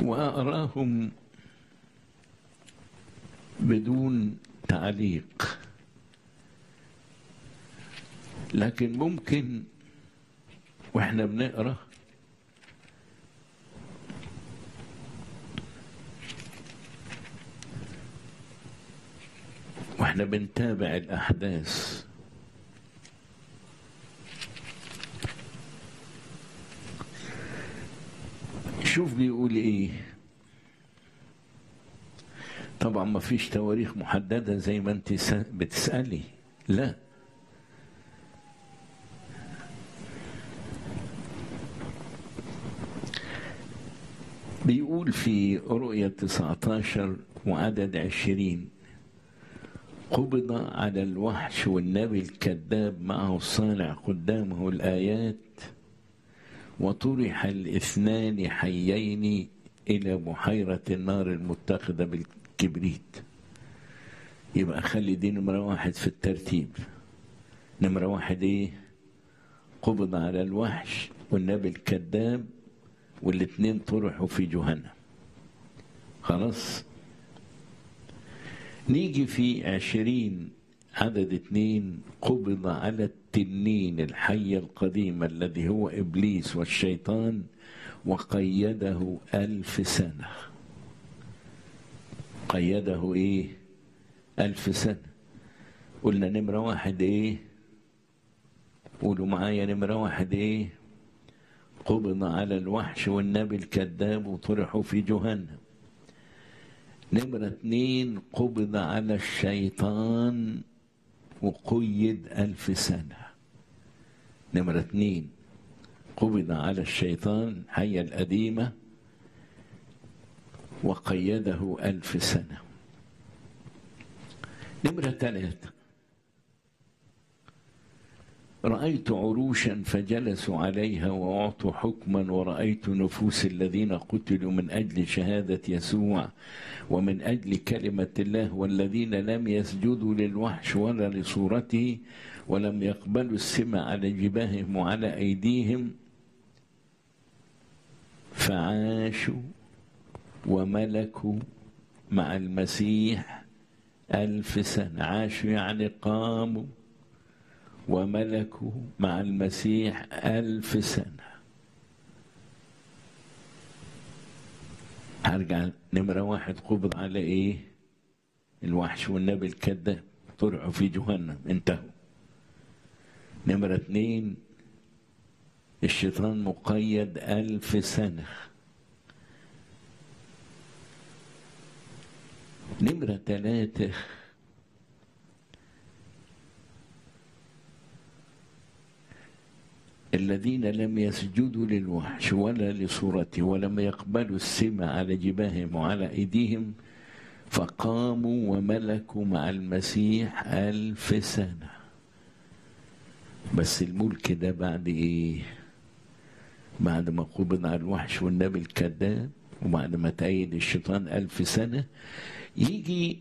وأراهم بدون تعليق لكن ممكن واحنا بنقرا واحنا بنتابع الاحداث شوف بيقول ايه طبعا ما فيش تواريخ محددة زي ما انت بتسألي لا بيقول في رؤية 19 وعدد 20 قبض على الوحش والنبي الكذاب معه الصانع قدامه الآيات وطرح الاثنان حيين إلى بحيرة النار المتخذة بالكبريت يبقى خلي دي نمرة واحد في الترتيب نمرة واحد ايه قبض على الوحش والنبي الكذاب والاثنين طرحوا في جهنم خلاص نيجي في عشرين عدد اثنين قبض على التنين الحي القديم الذي هو إبليس والشيطان وقيده ألف سنة قيده إيه ألف سنة قلنا نمرة واحد إيه قولوا معايا نمرة واحد إيه قبض على الوحش والنبي الكذاب وطرحوا في جهنم نمرة اتنين قبض على الشيطان وقيد ألف سنة نمرة اتنين قبض على الشيطان حية القديمة وقيده ألف سنة نمرة ثلاثة رأيت عروشا فجلسوا عليها وأعطوا حكما ورأيت نفوس الذين قتلوا من أجل شهادة يسوع ومن أجل كلمة الله والذين لم يسجدوا للوحش ولا لصورته ولم يقبلوا السمع على جباههم وعلى أيديهم فعاشوا وملكوا مع المسيح ألف سنة عاشوا يعني قاموا وملكوا مع المسيح ألف سنة هرجع نمرة واحد قبض على إيه الوحش والنبي الكذاب طلعوا في جهنم انتهوا نمرة اتنين الشيطان مقيد ألف سنة نمرة ثلاثة الذين لم يسجدوا للوحش ولا لصورته ولم يقبلوا السمع على جباههم وعلى أيديهم فقاموا وملكوا مع المسيح ألف سنة بس الملك ده بعد إيه بعد ما قبض على الوحش والنبي الكذاب وبعد ما تأيد الشيطان ألف سنة يجي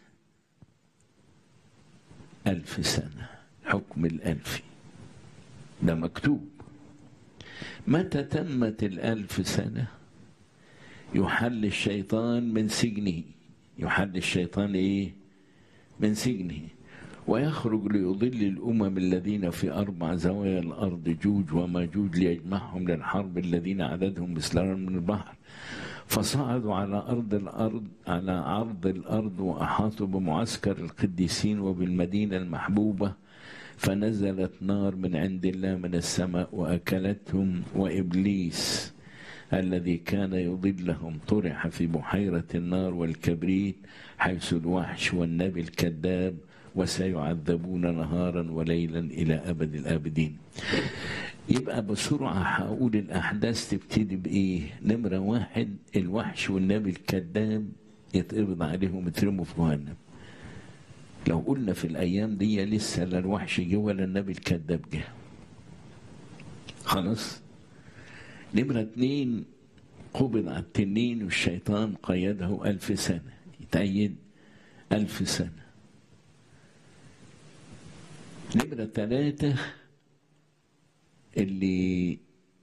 ألف سنة حكم الألفي ده مكتوب متى تمت الألف سنة يحل الشيطان من سجنه يحل الشيطان إيه من سجنه ويخرج ليضل الأمم الذين في أربع زوايا الأرض جوج وماجوج ليجمعهم للحرب الذين عددهم مثل من البحر فصعدوا على أرض الأرض على عرض الأرض وأحاطوا بمعسكر القديسين وبالمدينة المحبوبة فنزلت نار من عند الله من السماء واكلتهم وابليس الذي كان يضلهم طرح في بحيره النار والكبريت حيث الوحش والنبي الكذاب وسيعذبون نهارا وليلا الى ابد الابدين يبقى بسرعة هقول الأحداث تبتدي بإيه؟ نمرة واحد الوحش والنبي الكذاب يتقبض عليهم يترموا في جهنم. لو قلنا في الايام دي لسه لا الوحش جه ولا النبي الكذاب جه خلاص نمرة اتنين قبض على التنين والشيطان قيده ألف سنة يتأيد ألف سنة نمرة ثلاثة اللي